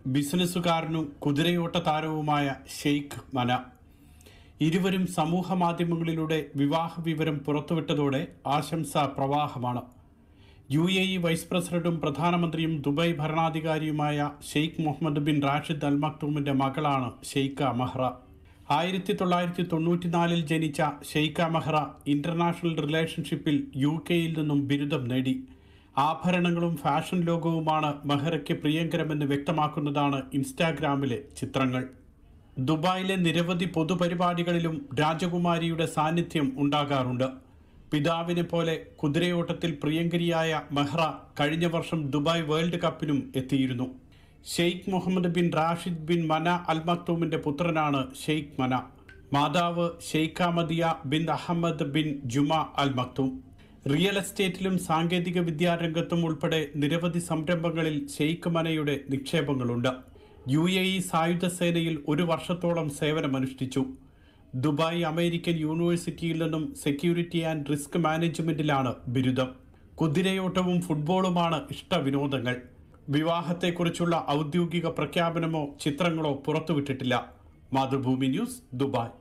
ബിസിനസ്സുകാരനും കുതിരയോട്ട താരവുമായ ഷെയ്ഖ് മന ഇരുവരും സമൂഹ മാധ്യമങ്ങളിലൂടെ വിവാഹ വിവരം പുറത്തുവിട്ടതോടെ ആശംസാ പ്രവാഹമാണ് യു എ ഇ വൈസ് പ്രസിഡന്റും പ്രധാനമന്ത്രിയും ദുബായ് ഭരണാധികാരിയുമായ Sheikh Mohammed bin Rashid Al മക്തൂമിന്റെ മകളാണ് ഷെയ്ഖ മഹ്റ ആയിരത്തി തൊള്ളായിരത്തി തൊണ്ണൂറ്റിനാലിൽ ജനിച്ച ഷെയ്ഖ മഹ്റ ഇന്റർനാഷണൽ റിലേഷൻഷിപ്പിൽ യു കെയിൽ നിന്നും ബിരുദം നേടി ആഭരണങ്ങളും ഫാഷൻ ലോകവുമാണ് മെഹ്റയ്ക്ക് പ്രിയങ്കരമെന്ന് വ്യക്തമാക്കുന്നതാണ് ഇൻസ്റ്റാഗ്രാമിലെ ചിത്രങ്ങൾ ദുബായിലെ നിരവധി പൊതുപരിപാടികളിലും രാജകുമാരിയുടെ സാന്നിധ്യം ഉണ്ടാകാറുണ്ട് പിതാവിനെ പോലെ കുതിരയോട്ടത്തിൽ പ്രിയങ്കരിയായ മെഹ്റ കഴിഞ്ഞ വർഷം ദുബായ് വേൾഡ് കപ്പിനും എത്തിയിരുന്നു Sheikh Mohammed bin Rashid bin Mana Al മക്തൂമിന്റെ പുത്രനാണ് ഷെയ്ഖ് മന മാതാവ് Sheikha Madiya bin Ahmed bin Juma Al Maktoum real എസ്റ്റേറ്റിലും സാങ്കേതിക വിദ്യാരംഗത്തും ഉൾപ്പെടെ നിരവധി സംരംഭങ്ങളിൽ ഷെയ്ഖ് മനയുടെ നിക്ഷേപങ്ങളുണ്ട് യു എ ഇ സായുധ സേനയിൽ ഒരു വർഷത്തോളം സേവനമനുഷ്ഠിച്ചു ദുബായ് അമേരിക്കൻ യൂണിവേഴ്സിറ്റിയിൽ നിന്നും സെക്യൂരിറ്റി ആൻഡ് റിസ്ക് മാനേജ്മെന്റിലാണ് ബിരുദം കുതിരയോട്ടവും ഫുട്ബോളുമാണ് ഇഷ്ടവിനോദങ്ങൾ വിവാഹത്തെക്കുറിച്ചുള്ള ഔദ്യോഗിക പ്രഖ്യാപനമോ ചിത്രങ്ങളോ പുറത്തുവിട്ടിട്ടില്ല മാതൃഭൂമി ന്യൂസ് ദുബായ്